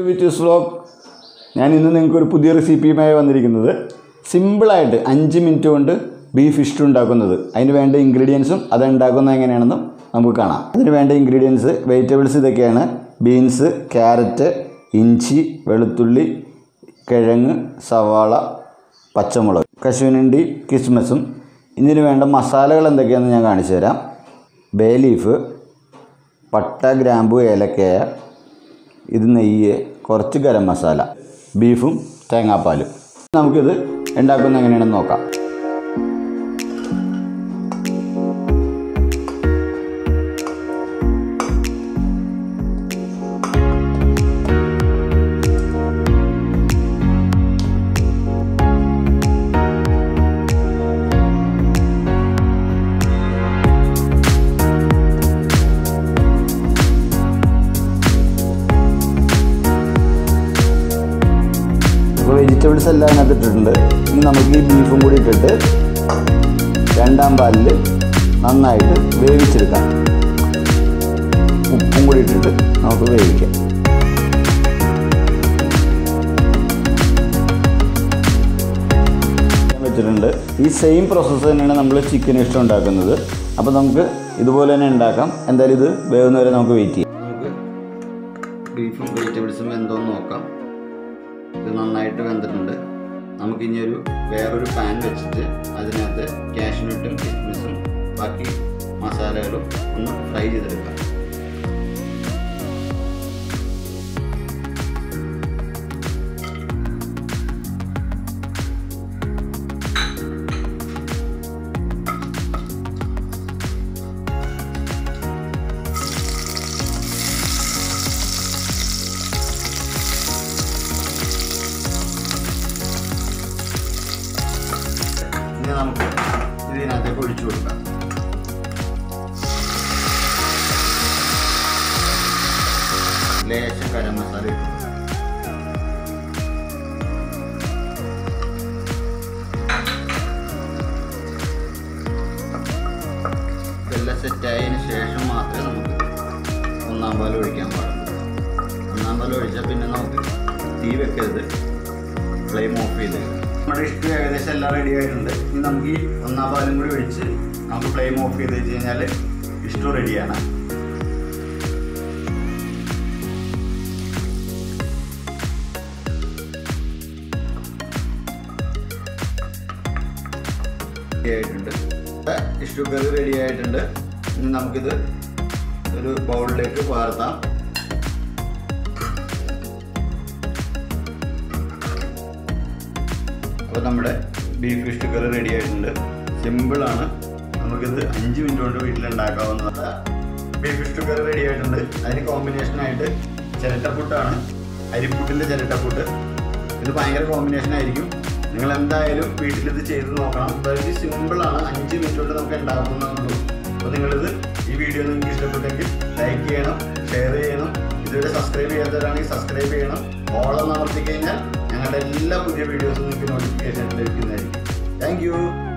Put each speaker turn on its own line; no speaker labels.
വിത്ത് vlog ഞാൻ ഇന്ന് നിങ്ങൾക്ക് ഒരു പുതിയ റെസിപ്പിയുമായി വന്നിരിക്കുന്നത് സിമ്പിളായിട്ട് അഞ്ച് മിനിറ്റ് കൊണ്ട് ബീഫ് ഇഷ്ടം ഉണ്ടാക്കുന്നത് അതിന് വേണ്ട ഇൻഗ്രീഡിയൻസും അത് ഉണ്ടാക്കുന്നത് എങ്ങനെയാണെന്നും നമുക്ക് കാണാം അതിന് വേണ്ട ഇൻഗ്രീഡിയൻസ് വെജിറ്റബിൾസ് ഇതൊക്കെയാണ് ബീൻസ് ക്യാരറ്റ് ഇഞ്ചി വെളുത്തുള്ളി കിഴങ്ങ് സവാള പച്ചമുളക് കശുവനണ്ടി കിസ്മസും ഇതിന് വേണ്ട മസാലകൾ എന്തൊക്കെയാണെന്ന് ഞാൻ കാണിച്ചു തരാം ബേ ലീഫ് പട്ട ഗ്രാമ്പു ഏലക്കയ ഇത് നെയ്യ് കുറച്ച് ഗരം മസാല ബീഫും തേങ്ങാപ്പാലും നമുക്കിത് ഉണ്ടാക്കുന്നത് എങ്ങനെയാണെന്ന് നോക്കാം അപ്പോൾ വെജിറ്റബിൾസ് എല്ലാം അതിനകത്ത് ഇട്ടിട്ടുണ്ട് ഇനി നമുക്ക് ഈ ബീഫും കൂടി ഇട്ടിട്ട് രണ്ടാം പാലിൽ നന്നായിട്ട് വേവിച്ചെടുക്കാം ഉപ്പും കൂടി ഇട്ടിട്ട് നമുക്ക് വേവിക്കാം വെച്ചിട്ടുണ്ട് ഈ സെയിം പ്രോസസ്സ് തന്നെയാണ് നമ്മൾ ചിക്കൻ ഇഷ്ടം ഉണ്ടാക്കുന്നത് അപ്പോൾ നമുക്ക് ഇതുപോലെ തന്നെ ഉണ്ടാക്കാം എന്തായാലും ഇത് വേവുന്നവരെ നമുക്ക് വെയിറ്റ് ചെയ്യാം നമുക്ക് ബീഫും വെജിറ്റബിൾസും വെന്തോന്ന് നോക്കാം ഇത് നന്നായിട്ട് വെന്തിട്ടുണ്ട് നമുക്കിനി ഒരു വേറൊരു പാൻ വെച്ചിട്ട് അതിനകത്ത് കാഷ്നട്ടും കിസ്മിസും ബാക്കി മസാലകളും ഒന്ന് ഫ്രൈ ചെയ്തെടുക്കാം ഇനി നമുക്ക് ഇതിനകത്തേക്ക് ഒഴിച്ചു കൊടുക്കാം ലേശം ഗരം മസാല ഇട്ടു ഇതെല്ലാം സെറ്റായതിനു ശേഷം മാത്രമേ നമുക്ക് ഒന്നാം പാൽ ഒഴിക്കാൻ പാടുള്ളൂ ഒന്നാം പാൽ ഒഴിച്ചാൽ പിന്നെ നമുക്ക് തീ വെക്കരുത് ഫ്ലെയിം ഓഫ് ചെയ്ത് നമ്മുടെ ഇഷ്ടം ഏകദേശം എല്ലാം റെഡി ആയിട്ടുണ്ട് ഇനി നമുക്ക് ഈ ഒന്നാം പാലും കൂടി ഒഴിച്ച് നമുക്ക് ഫ്ലെയിം ഓഫ് ചെയ്ത് വെച്ച് കഴിഞ്ഞാൽ ഇഷ്ടം റെഡിയാണ് റെഡി ആയിട്ടുണ്ട് ഇഷ്ടു കറി റെഡി ആയിട്ടുണ്ട് ഇനി നമുക്കിത് ഒരു ബൗളിലേക്ക് പകർത്താം അപ്പോൾ നമ്മുടെ ബീഫ് ഫിഷ് കറി റെഡി ആയിട്ടുണ്ട് സിമ്പിളാണ് നമുക്കിത് അഞ്ച് മിനിറ്റ് കൊണ്ട് വീട്ടിലുണ്ടാക്കാവുന്നത് ബീഫ് ഫിഷ് കറി റെഡി ആയിട്ടുണ്ട് അതിന് കോമ്പിനേഷനായിട്ട് ചിരട്ടപ്പുട്ടാണ് അരിപ്പുട്ടിൻ്റെ ചിരട്ടപ്പുട്ട് ഇത് ഭയങ്കര കോമ്പിനേഷൻ ആയിരിക്കും നിങ്ങൾ എന്തായാലും വീട്ടിലിത് ചെയ്ത് നോക്കണം വളരെ സിമ്പിളാണ് അഞ്ച് മിനിറ്റ് കൊണ്ട് നമുക്ക് ഉണ്ടാക്കുന്നതുള്ളൂ അപ്പോൾ നിങ്ങളിത് ഈ വീഡിയോ നിങ്ങൾക്ക് ഇഷ്ടപ്പെട്ടെങ്കിൽ ലൈക്ക് ചെയ്യണം ഷെയർ ചെയ്യണം ഇതുവരെ സബ്സ്ക്രൈബ് ചെയ്യാത്തവരാണെങ്കിൽ സബ്സ്ക്രൈബ് ചെയ്യണം ഓളം അമർത്തി കഴിഞ്ഞാൽ ഞങ്ങളുടെ എല്ലാ പുതിയ വീഡിയോസും നിങ്ങൾക്ക് നോട്ടിഫിക്കേഷൻ ലഭിക്കുന്നതായിരിക്കും താങ്ക്